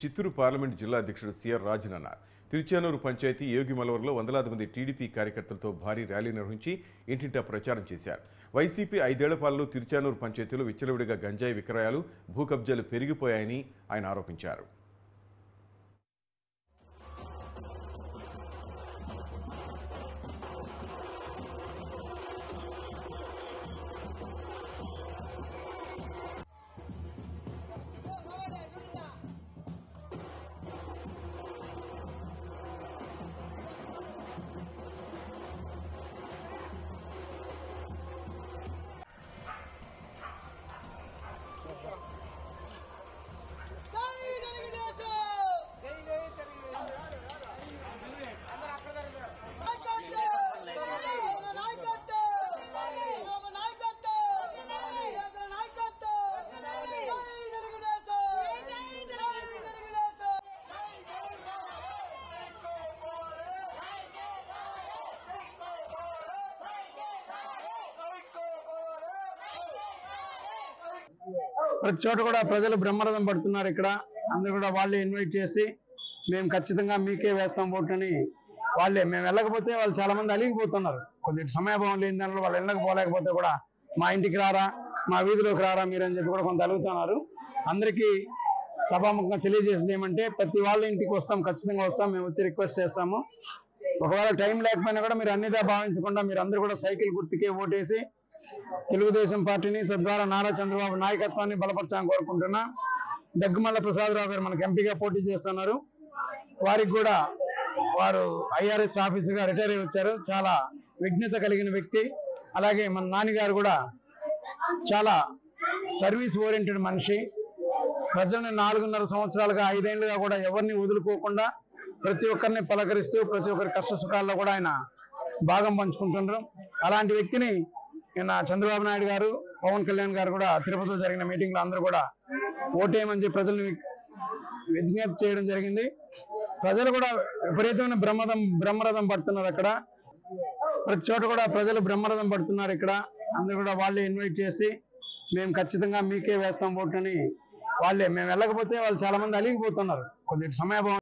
Chittoor parliament జిల్లా అధ్యక్షుడు CR Rajan అన్నారు తిరుచానూరు పంచాయతీ యోగిమలవరంలో వందలాది మంది టీడీపీ కార్యకర్తలతో భారీ ర్యాలీ నిర్వహించి ఇంటింటా ప్రచారం చేశారు వైసీపీ ఐదేళ్ల పాలలో తిరుచానూరు పంచాయతీలో విచ్చలవిడిగా గంజాయి విక్రయాలు భూ కబ్జాలు పెరిగిపోయాయని ఆయన ఆరోపించారు జై తెలుగుదేశం జై జై తెలుగుదేశం నాయకత్వం నాయకత్వం నాయకత్వం నాయకత్వం జై తెలుగుదేశం జై తెలుగుదేశం ప్రతి చోట కూడా ప్రజలు బ్రహ్మరథం పడుతున్నారు ఇక్కడ అందరూ కూడా వాళ్ళే ఇన్వైట్ చేసి మేము ఖచ్చితంగా మీకే వేస్తాం ఓటు అని వాళ్ళే మేము వెళ్ళకపోతే వాళ్ళు చాలా మంది అలిగిపోతున్నారు కొద్దిగా సమయభావం లేని దానిలో వాళ్ళు వెళ్ళకపోలేకపోతే కూడా మా ఇంటికి రారా మా వీధిలోకి రారా మీరు అని చెప్పి కూడా కొంత అలుగుతున్నారు అందరికీ సభాముఖంగా తెలియజేసేది ఏమంటే ప్రతి వాళ్ళ ఇంటికి వస్తాం ఖచ్చితంగా వస్తాం మేము వచ్చి రిక్వెస్ట్ చేస్తాము ఒకవేళ టైం లేకపోయినా కూడా మీరు అన్నిదా భావించకుండా మీరు అందరూ కూడా సైకిల్ గుర్తుకే ఓటేసి తెలుగుదేశం పార్టీని తద్వారా నారా చంద్రబాబు నాయకత్వాన్ని బలపరచాలని కోరుకుంటున్నా దగ్గుమల్ల ప్రసాదరావు గారు మనకి ఎంపీగా పోటీ చేస్తున్నారు వారికి కూడా వారు ఐఆర్ఎస్ ఆఫీసర్గా రిటైర్ అయి వచ్చారు చాలా విఘ్నత కలిగిన వ్యక్తి అలాగే మన నాన్నగారు కూడా చాలా సర్వీస్ ఓరియంటెడ్ మనిషి ప్రజల్ని నాలుగున్నర సంవత్సరాలుగా ఐదేళ్లుగా కూడా ఎవరిని వదులుకోకుండా ప్రతి ఒక్కరిని పలకరిస్తూ ప్రతి ఒక్కరి కష్ట సుఖాల్లో కూడా ఆయన భాగం పంచుకుంటున్నారు అలాంటి వ్యక్తిని నిన్న చంద్రబాబు నాయుడు గారు పవన్ కళ్యాణ్ గారు కూడా తిరుపతిలో జరిగిన మీటింగ్ లో అందరూ కూడా ఓటేయమని చెప్పి ప్రజల్ని విజ్ఞప్తి చేయడం జరిగింది ప్రజలు కూడా విపరీతమైన బ్రహ్మరథం బ్రహ్మరథం పడుతున్నారు అక్కడ ప్రతి చోట కూడా ప్రజలు బ్రహ్మరథం పడుతున్నారు ఇక్కడ అందరూ కూడా వాళ్ళే ఇన్వైట్ చేసి మేము ఖచ్చితంగా మీకే వేస్తాం ఓటు అని వాళ్ళే మేము వెళ్ళకపోతే వాళ్ళు చాలా మంది అలిగిపోతున్నారు కొద్దిగా సమయభావం